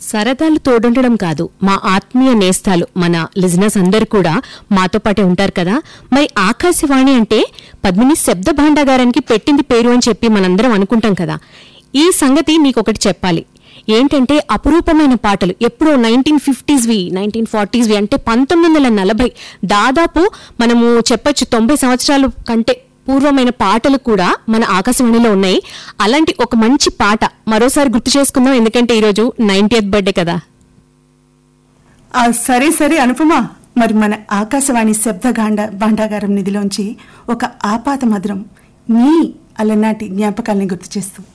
సరదాలు తోడుండడం కాదు మా ఆత్మీయ నేస్తాలు మన లిజినెస్ అందరు కూడా మాతో పాటే ఉంటారు కదా మరి ఆకాశవాణి అంటే పద్మిని శబ్ద భాండాగారానికి పెట్టింది పేరు అని చెప్పి మనందరం అనుకుంటాం కదా ఈ సంగతి మీకు ఒకటి చెప్పాలి ఏంటంటే అపురూపమైన పాటలు ఎప్పుడో నైన్టీన్ ఫిఫ్టీస్వి నైన్టీన్ ఫార్టీస్వి అంటే పంతొమ్మిది వందల నలభై దాదాపు మనము చెప్పొచ్చు తొంభై సంవత్సరాలు కంటే పూర్వమైన పాటలు కూడా మన ఆకాశవాణిలో ఉన్నాయి అలాంటి ఒక మంచి పాట మరోసారి గుర్తు చేసుకుందాం ఎందుకంటే ఈరోజు నైన్టీఎత్ బర్త్డే కదా ఆ సరే సరే అనుపమా మరి మన ఆకాశవాణి శబ్ద గాండ భాండాగారం నిధిలోంచి ఒక ఆపాత మధురం నీ అలనాటి జ్ఞాపకాల్ని గుర్తు చేస్తూ